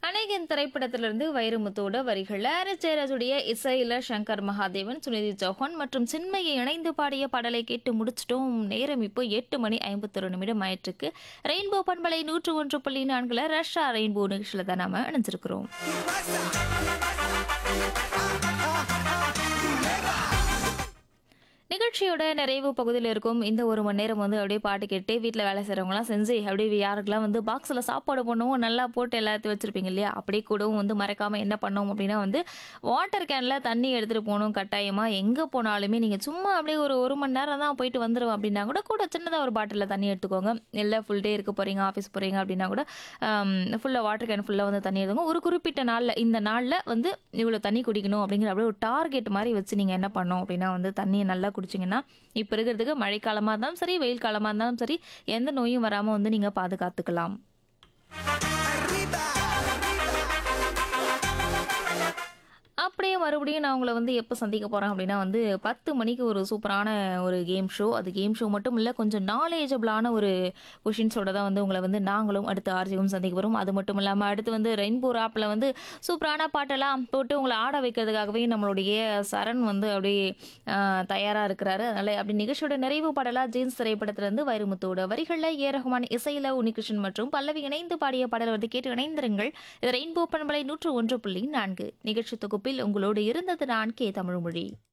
அநேகன் திரைப்படத்திலிருந்து வைரமுத்தோட வரிகள் ஆரிஸ் ஜெயராஜுடைய இசையில சங்கர் மகாதேவன் சுனிதி சௌஹான் மற்றும் சின்மையை இணைந்து பாடிய பாடலை கேட்டு முடிச்சிட்டோம் நேரம் இப்போ எட்டு மணி ஐம்பத்தொரு நிமிடம் ஆயிட்டிருக்கு ரெயின்போ பண்பலை நூற்று ஒன்று புள்ளி நான்குல ரஷ்யா ரெயின்போ நிகழ்ச்சியில தான் நாம இணைஞ்சிருக்கிறோம் நிகழ்ச்சியோட நிறைவு பகுதியில் இருக்கும் இந்த ஒரு மணி நேரம் வந்து அப்படியே பாட்டு கேட்டு வீட்டில் வேலை செய்கிறவங்களாம் செஞ்சு அப்படியே யாருக்கெல்லாம் வந்து பாக்ஸில் சாப்பாடு பண்ணுவோம் நல்லா போட்டு எல்லாத்தையும் வச்சுருப்பீங்க இல்லையா அப்படியே கூடவும் வந்து மறக்காமல் என்ன பண்ணோம் அப்படின்னா வந்து வாட்டர் கேனில் தண்ணி எடுத்துகிட்டு போகணும் கட்டாயமாக எங்கே போனாலுமே நீங்கள் சும்மா அப்படியே ஒரு ஒரு மணி நேரம் தான் போயிட்டு வந்துடுவோம் அப்படின்னா கூட கூட சின்னதாக ஒரு பாட்டிலில் தண்ணி எடுத்துக்கோங்க இல்லை ஃபுல் டே இருக்க போகிறீங்க ஆஃபீஸ் போகிறீங்க அப்படின்னா கூட ஃபுல்லாக வாட்டர் கேன் ஃபுல்லாக வந்து தண்ணி எடுத்துக்கோங்க ஒரு குறிப்பிட்ட நாளில் இந்த நாளில் வந்து இவ்வளோ தண்ணி குடிக்கணும் அப்படிங்கிற அப்படியே ஒரு டார்கெட் மாதிரி வச்சு நீங்கள் என்ன பண்ணோம் அப்படின்னா வந்து தண்ணியை நல்லா குடிச்சிங்கன்னா இப்போ இருக்கிறதுக்கு மழைக்காலமாக இருந்தாலும் சரி வெயில் காலமாக இருந்தாலும் சரி எந்த நோயும் வராமல் வந்து நீங்கள் பாதுகாத்துக்கலாம் அப்படியே மறுபடியும் நான் உங்களை வந்து எப்போ சந்திக்க போகிறேன் அப்படின்னா வந்து பத்து மணிக்கு ஒரு சூப்பரான ஒரு கேம் ஷோ அது கேம் ஷோ மட்டும் இல்லை கொஞ்சம் நாலேஜபிளான ஒரு கொஷின்ஸோட தான் வந்து உங்களை வந்து நாங்களும் அடுத்த ஆர்ஜியும் சந்திக்க போகிறோம் அது மட்டும் இல்லாமல் அடுத்து வந்து ரெயின்போ ஆப்பில் வந்து சூப்பரான பாட்டெல்லாம் போட்டு உங்களை ஆட வைக்கிறதுக்காகவே நம்மளுடைய சரண் வந்து அப்படியே தயாராக இருக்கிறாரு அதனால் அப்படி நிகழ்ச்சியோட நிறைவு பாடலாக ஜீன்ஸ் திரைப்படத்திலிருந்து வைரமுத்தோட வரிகளில் ஏ ரஹ்மான் இசையில் உன்னிகிருஷ்ணன் மற்றும் பல்லவி இணைந்து பாடிய பாடல் வந்து கேட்டு இணைந்திருங்கள் இது ரெயின்போ பண்பலை நூற்று ஒன்று புள்ளி நான்கு நிகழ்ச்சி தொகுப்பில் உங்களோடு இருந்தது நான் கே தமிழ்மொழி